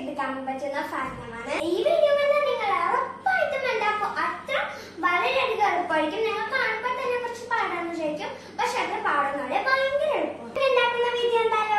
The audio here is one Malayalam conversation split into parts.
എടുക്കാൻ പറ്റുന്ന സാധനമാണ് ഈ വീഡിയോ കണ്ടാൽ നിങ്ങൾ ഉറപ്പായിട്ടും ഉണ്ടാക്കും അത്ര വളരെയധികം എളുപ്പമായിരിക്കും നിങ്ങൾ കാണുമ്പോൾ തന്നെ കുറച്ച് പാടാന്ന് ചോദിക്കും പക്ഷെ അത്ര പാടുന്നവരെ ഭയങ്കര എളുപ്പമാണ് ഉണ്ടാക്കുന്ന വീഡിയോ എന്തായാലും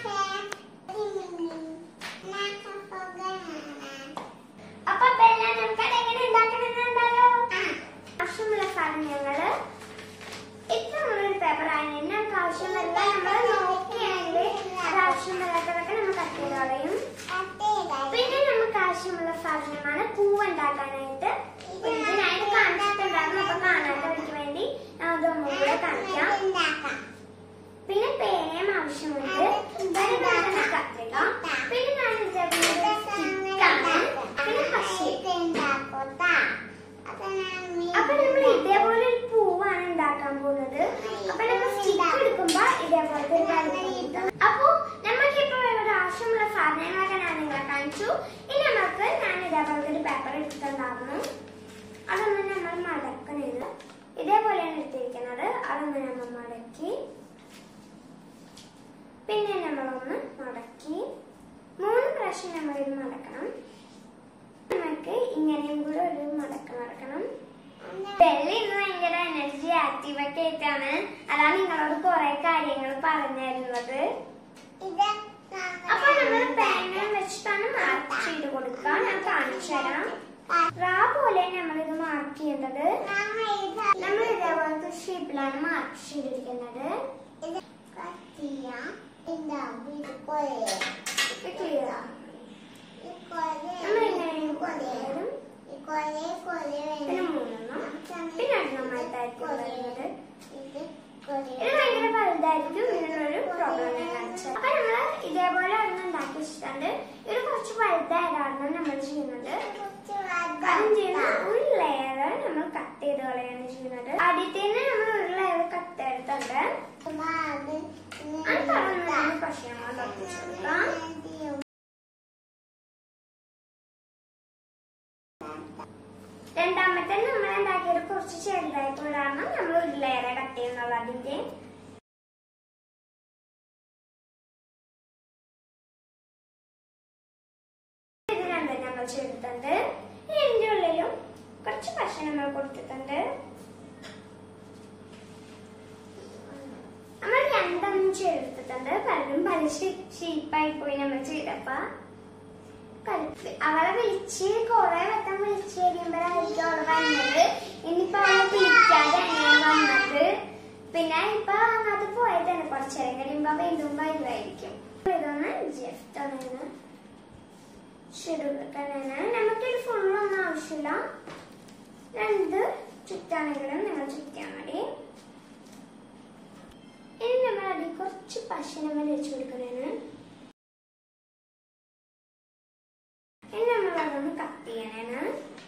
അപ്പൊ ബെല്ല നമുക്ക് എങ്ങനെ ഉണ്ടാക്കണമെന്ന് എന്തായാലോ ആവശ്യമുള്ള സാധനങ്ങള് ഇപ്പൊ നമ്മളൊരു പേപ്പർ ആണെങ്കിൽ നമുക്ക് ആവശ്യമുള്ള നമ്മൾ നോക്കിയാണെങ്കിൽ അത് ആവശ്യമില്ലാത്തതൊക്കെ നമ്മൾ കട്ട് ചെയ്ത് കളയും പിന്നെ നമുക്ക് ആവശ്യമുള്ള സാധനമാണ് പൂവ് ഉണ്ടാക്കാനായിട്ട് ഇതിനായിട്ട് കാണിച്ചിട്ടുണ്ടാകും അപ്പൊ കാണാത്തവർക്ക് വേണ്ടി ഞാൻ അതൊന്നും കൂടെ കാണിക്കാം പിന്നെ പേനയും ആവശ്യമുണ്ട് പിന്നെ ഇതാണ് കത്രിക പിന്നെ ഞാൻ ഇതേപോലെ സ്റ്റിക്കാണ് പിന്നെ പശ അപ്പൊ നമ്മൾ ഇതേപോലെ ഒരു പൂവാണ് ഉണ്ടാക്കാൻ പോകുന്നത് അപ്പൊ നമ്മൾ സ്റ്റിക്ക് എടുക്കുമ്പോ ഇതേപോലത്തെ ഒരു വലുപ്പം കിട്ടും. അപ്പൊ നമുക്കിപ്പോ ഇവിടെ ആവശ്യമുള്ള സാധനങ്ങളൊക്കെ ഞാൻ നിങ്ങളെ കാണിച്ചു ഇനി നമുക്ക് ഞാൻ ഇതേപോലത്തെ ഒരു പേപ്പർ എടുത്തിട്ടുണ്ടായിരുന്നു അതൊന്ന് നമ്മൾ മടക്കണില്ല ഇതേപോലെയാണ് എടുത്തിരിക്കുന്നത് അതൊന്ന് നമ്മൾ മടക്കി പിന്നെ നമ്മളൊന്ന് മടക്കി മൂന്ന് പ്രാവശ്യം നമ്മൾ ഇത് മടക്കണം നമുക്ക് ഇങ്ങനെയും കൂടെ ഒരു മടക്കം മടക്കണം ഡെല്ലി ഇന്ന് ഭയങ്കര എനർജി ആക്റ്റീവ് ഒക്കെ ആയിട്ടാണ് അതാണ് നിങ്ങളോട് കുറെ കാര്യങ്ങൾ പറഞ്ഞു തരുന്നത് അപ്പൊ നമ്മൾ പേന വെച്ചിട്ടാണ് മാർക്ക് ചെയ്ത് കൊടുക്കുക ഞാൻ കാണിച്ചു തരാം റാ പോലെ നമ്മൾ ഇത് മാർക്ക് ചെയ്യേണ്ടത് നമ്മൾ ഇതേപോലത്തെ ഷേപ്പിലാണ് മാർക്ക് ചെയ്തിരിക്കുന്നത് ഇത് ക്ലിയർ ആണ് നമ്മൾ ഇങ്ങനെ കൊണ്ടുവരും പിന്നെ മൂന്നെണ്ണം പിന്നെ ഒരെണ്ണമായിട്ടായിരിക്കും വരുന്നത് ഇത് ഭയങ്കര വലുതായിരിക്കും ഇതിനൊരു പ്രോബ്ലം ഞാൻ കാണിച്ചത് അപ്പൊ നമ്മള് ഇതേപോലെ ഒരെണ്ണം ഉണ്ടാക്കി വെച്ചിട്ടുണ്ട് ഇത് കുറച്ച് വലുതായതാണ് നമ്മൾ ചെയ്യുന്നത് കാര്യം ചെയ്യുന്ന ഒരു ലെയർ നമ്മൾ കട്ട് ചെയ്ത് കളയാണ് ചെയ്യുന്നത് ആദ്യത്തേന് നമ്മൾ ഒരു ലെയർ കട്ട് എടുത്തുണ്ട് അത് തുറന്ന് പക്ഷേ നമ്മൾ ഒട്ടിച്ചു കൊടുക്കാം രണ്ടാമത്തെ നമ്മൾ ഉണ്ടാക്കിയത് കുറച്ച് ചെറുതായിട്ടുള്ളതാണ് നമ്മൾ ഒരു ലെയർ കട്ട് ചെയ്യുന്നുള്ള അതിന്റെ ഇത് രണ്ടും നമ്മൾ ചെയ്തിട്ടുണ്ട് ഇനി ഇതിന്റെ ഉള്ളിലും കുറച്ച് പശ നമ്മൾ കൊടുത്തിട്ടുണ്ട് നമ്മൾ രണ്ടൊന്നും ചേർത്തിട്ടുണ്ട് പലരും പല ഷീപ്പായി പോയി നമ്മൾ ചെയ്തപ്പോ കൽപ്പി അവളെ വിളിച്ച് കൊറേ വട്ടം വിളിച്ച് കഴിയുമ്പോഴായിരിക്കും അവള് വന്നത് ഇനിയിപ്പോ അവളെ വിളിക്കാതെ തന്നെയാണ് വന്നത് പിന്നെ ഇപ്പൊ അങ്ങോട്ട് പോയതാണ് കുറച്ചേരം കഴിയുമ്പോ വീണ്ടും വരുമായിരിക്കും ഇതൊന്ന് ജസ്റ്റ് ഒന്ന് ചുരുക്കണേന് നമുക്കിത് ഫുള്ളൊന്നും ആവശ്യമില്ല രണ്ട് ചുറ്റാണെങ്കിലും നിങ്ങൾ ചുറ്റിയാൽ മതി ഇനി നമ്മൾ അതിൽ കുറച്ച് പശ നമ്മൾ വെച്ച് കൊടുക്കണേന് ഇനി നമ്മൾ അതൊന്ന് കട്ട് ചെയ്യണേന്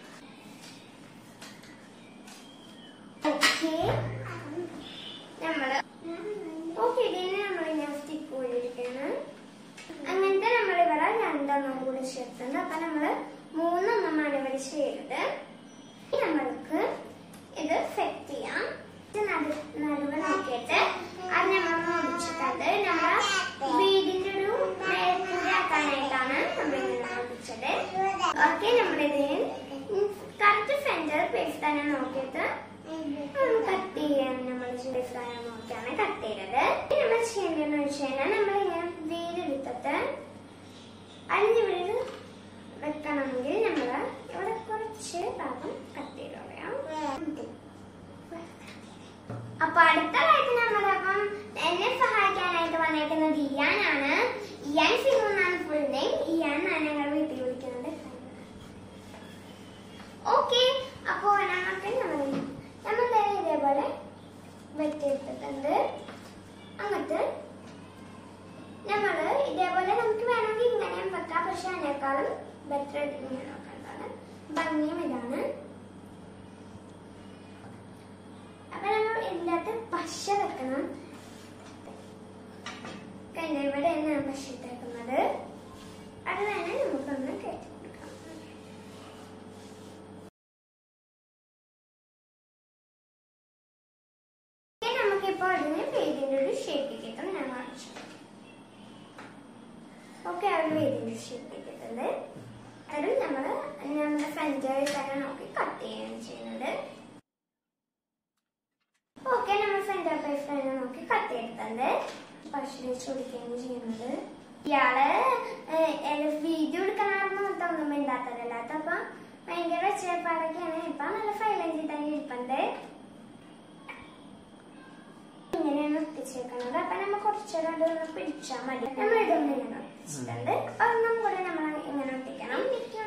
ഓക്കെ നമ്മള് ഓക്കെ ഇതിന് നമ്മൾ ഇങ്ങനെ സ്റ്റിക്ക് പോയിരിക്കാണ് അങ്ങനത്തെ നമ്മൾ ഇവിടെ രണ്ടെണ്ണം കൂടി ചേർത്തുണ്ട് അപ്പൊ നമ്മള് മൂന്നെണ്ണമാണ് ഇവിടെ ചെയ്തത് ഇനി നമ്മൾക്ക് ഇത് സെറ്റ് ചെയ്യാം ഇത് നടു നടുവ് നോക്കിയിട്ട് അത് നമ്മൾ മുടിച്ചിട്ടുണ്ട് നമ്മളെ വീടിന്റെ ഒരു മേൽക്കൂര ആക്കാനായിട്ടാണ് നമ്മൾ ഇങ്ങനെ മുടിച്ചത് ഓക്കെ നമ്മളിത് കറക്റ്റ് സെന്റർ പേസ് തന്നെ നോക്കിയിട്ട് കട്ട് ചെയ്യാൻ നമ്മൾ ഡിഫറൻറ്റ് നോക്കിയാണ് കട്ട് ചെയ്തത് ഇനി നമ്മൾ ചെയ്യേണ്ടതെന്ന് വെച്ച് കഴിഞ്ഞാൽ നമ്മൾ ഇങ്ങനെ വീടെടുത്തിട്ട് അതിന് വീട് വെക്കണമെങ്കിൽ നമ്മൾ ഇവിടെ കുറച്ച് ഭാഗം കട്ട് ചെയ്ത് കളയാം അപ്പൊ അടുത്തതായിട്ട് നമ്മളപ്പം എന്നെ സഹായിക്കാനായിട്ട് വന്നേക്കുന്നത് ഇയാനാണ് ഇയാൻ സിംഗ് എന്നാണ് ഫുൾ നെയിം ഇയാൻ എന്നാണ് ഞങ്ങൾ വീട്ടിൽ വിളിക്കുന്നത് ഓക്കെ അപ്പോ നമുക്ക് നമ്മൾ നമ്മൾ ദേ ഇതേപോലെ വെട്ടിയെടുത്തിട്ടുണ്ട് എന്നിട്ട് നമ്മള് ഇതേപോലെ നമുക്ക് വേണമെങ്കിൽ ഇങ്ങനെയും വെക്കാം പക്ഷെ അതിനേക്കാളും ബെറ്റർ ഇങ്ങനെ നോക്കേണ്ടതാണ് ഭംഗിയും ഇതാണ് അപ്പൊ നമ്മൾ ഇതിനകത്ത് പശ വെക്കണം കണ്ട ഇവിടെയാണ് ഞാൻ പശ ഇട്ടേക്കുന്നത് അത് തന്നെ നമുക്കൊന്ന് കയറ്റി കൊടുക്കാം ഇനി നമുക്കിപ്പോ അതിന് പേരിന്റെ ഒരു ഷേപ്പ് കിട്ടും ഞാൻ കാണിച്ചു ഓക്കെ അത് പേരിന്റെ ഷേപ്പ് കിട്ടുന്നത് സെന്ററിൽ തന്നെ നോക്കി കട്ട് ചെയ്യുകയാണ് ചെയ്യുന്നത് ഓക്കെ നമ്മൾ സെന്റർ പൈസ് തന്നെ നോക്കി കട്ട് ചെയ്തിട്ടുണ്ട് പശു വെച്ച് കൊടുക്കുകയാണ് ചെയ്യുന്നത് ഇയാള് വീഡിയോ എടുക്കാനാണെന്ന് തോന്നുമ്പോ ഉണ്ടാത്തതല്ല അപ്പൊ ഭയങ്കര ഒച്ചപ്പാടൊക്കെയാണ് ഇപ്പൊ നല്ല സൈലന്റ് തന്നെ ഇരിപ്പുണ്ട് ഇങ്ങനെയാണ് ഒട്ടിച്ചേക്കുന്നത് അപ്പൊ നമ്മ കുറച്ചുകൂടെ ഒന്ന് പിടിച്ചാൽ മതി നമ്മൾ ഇതൊന്നും ഇങ്ങനെ ഒട്ടിച്ചിട്ടുണ്ട് ഒന്നും കൂടെ നമ്മൾ ഇങ്ങനെ ഒട്ടിക്കണം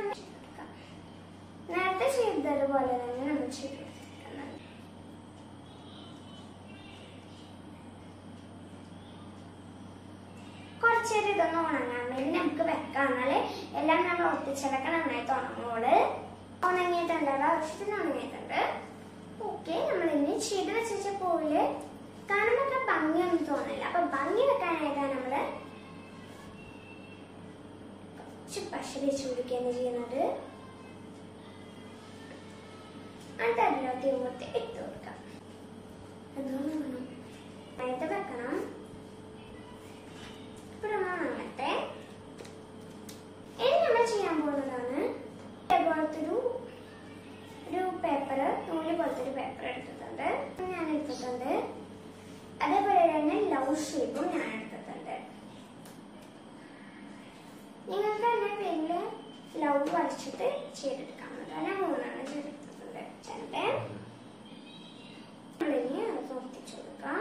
നേരത്തെ ചെയ്തതുപോലെ തന്നെ നമ്മൾ ചെയ്തെടുക്കുന്നത് കുറച്ചേരം ഇതൊന്ന് ഉണങ്ങാൻ വേണ്ടി നമുക്ക് വെക്കാം എന്നാല് എല്ലാം നമ്മൾ ഒട്ടിച്ചതൊക്കെ നന്നായിട്ട് ഉണങ്ങോള് ഉണങ്ങിയിട്ടുണ്ട് അത് ആവശ്യത്തിന് ഉണങ്ങിയിട്ടുണ്ട് ഓക്കെ നമ്മൾ ഇനി ചെയ്ത് വെച്ച പൂവില് കാണുമ്പോൾ അത്ര ഭംഗിയൊന്നും തോന്നില്ല അപ്പൊ ഭംഗി വെക്കാനായിട്ടാണ് നമ്മള് കുറച്ച് പശ വെച്ച് കൊടുക്കുകയാണ് ചെയ്യുന്നത് എന്നിട്ട് അതിലോട്ട് ഇങ്ങോട്ട് ഇട്ട് കൊടുക്കാം അതുകൊണ്ട് വേണം ആയിട്ട് വെക്കണം ഇപ്പോഴും ഉണങ്ങട്ടെ ഇനി നമ്മൾ ചെയ്യാൻ പോകുന്നതാണ് ഇതേപോലത്തെ ഒരു ഒരു പേപ്പർ നൂല് പോലത്തെ ഒരു പേപ്പർ എടുത്തിട്ടുണ്ട് ഞാൻ എടുത്തിട്ടുണ്ട് അതേപോലെ തന്നെ ലവ് ഷേപ്പും ഞാൻ എടുത്തിട്ടുണ്ട് നിങ്ങൾക്ക് തന്നെ പേരില് ലവ് വരച്ചിട്ട് ചെയ്തെടുക്കാവുന്നത് ഞാൻ മൂന്നെണ്ണം ചെയ്തെടുത്തിട്ടുണ്ട് രണ്ട് നമ്മളിനി അത് ഒട്ടിച്ചു കൊടുക്കാം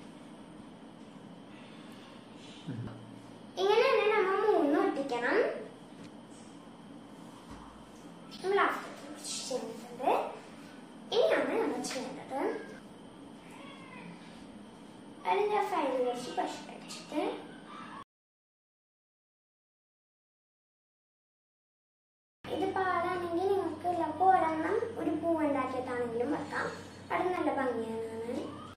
ഇങ്ങനെ തന്നെ നമ്മൾ മൂന്ന് ഒട്ടിക്കണം നമ്മൾ ലാസ്റ്റ് ചെയ്തിട്ടുണ്ട് ഇനിയാണ് നമ്മൾ ചെയ്യേണ്ടത് അതിന്റെ ഫയൽ കുറച്ച് പശു വെച്ചിട്ട് ഇത് പാടാണെങ്കിൽ നിങ്ങൾക്ക് ചിലപ്പോൾ ഒരെണ്ണം ഒരു പൂ ഉണ്ടാക്കിയിട്ടാണെങ്കിലും വെക്കാം അത് നല്ല ഭംഗിയാണ്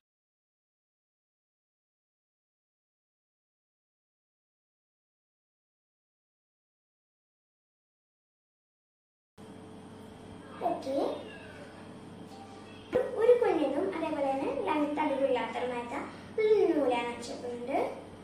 ഓക്കെ ഒരു കുഞ്ഞിനും അതേപോലെ തന്നെ ലെങ്ത് അടിവില്ലാത്തതുമായിട്ട് നൂലാണ് വെച്ചിട്ടുണ്ട്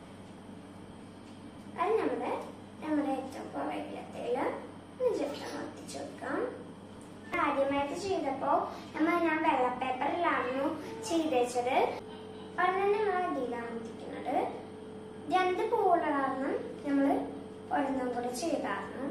അത് നമ്മുടെ നമ്മുടെ ഏറ്റവും പുറകിലത്തേല് ജസ്റ്റ് ഒട്ടിച്ചു കൊടുക്കാം ആദ്യമായിട്ട് ചെയ്തപ്പോ നമ്മൾ ഞാൻ വെള്ള പേപ്പറിലായിരുന്നു ചെയ്തേച്ചത് അത് തന്നെ നമ്മൾ അതിലാണ് ഒട്ടിക്കുന്നത് രണ്ട് പൂവുള്ള കാരണം നമ്മൾ ഒരെണ്ണം കൂടെ ചെയ്തായിരുന്നു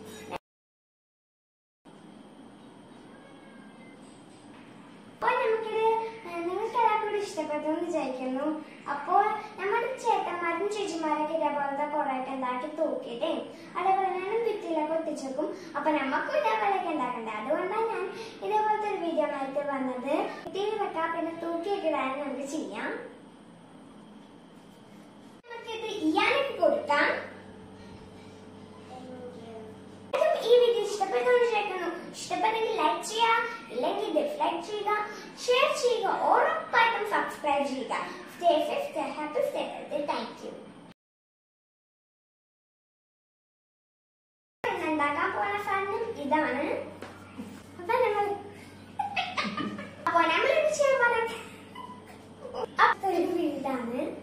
അപ്പോൾ നമുക്കിത് നിങ്ങൾക്ക് എല്ലാവർക്കും ഇഷ്ടപ്പെട്ടു എന്ന് വിചാരിക്കുന്നു അപ്പോൾ നമ്മുടെ ചേട്ടന്മാരും ചേച്ചിമാരൊക്കെ ഇതേപോലത്തെ കുറേയൊക്കെ ഉണ്ടാക്കി തൂക്കിയിട്ടേ അതേപോലെ തന്നെ ഭിത്തിയിലൊക്കെ ഒട്ടിച്ചേക്കും അപ്പൊ നമുക്കും ഇതേപോലെയൊക്കെ ഉണ്ടാക്കണ്ടേ അതുകൊണ്ടാണ് ഞാൻ ഇതേപോലത്തെ ഒരു വീഡിയോ ആയിട്ട് വന്നത് ഭിത്തിയിൽ വെക്കാം പിന്നെ തൂക്കിയൊക്കെ ഇടാൻ നമുക്ക് ചെയ്യാം നമുക്കിത് ഇയാനൊക്കെ കൊടുക്കാം എല്ലാവർക്കും ഈ വീഡിയോ ഇഷ്ടപ്പെട്ടു എന്ന് വിചാരിക്കുന്നു ഇഷ്ടപ്പെട്ടെങ്കിൽ ലൈക്ക് ചെയ്യുക ഇല്ലെങ്കിൽ ഡിസ്ലൈക്ക് ചെയ്യുക ഷെയർ ചെയ്യുക ഉറപ്പായിട്ടും സബ്സ്ക്രൈബ് ചെയ്യുക stay safe stay happy stay healthy thank you ഉണ്ടാക്കാൻ പോകുന്ന സാധനം ഇതാണ് അപ്പൊ നമ്മൾ അപ്പൊ നമ്മൾ ഇത് ചെയ്യാൻ പോകുന്ന അപ്പൊ ഒരു വീടാണ്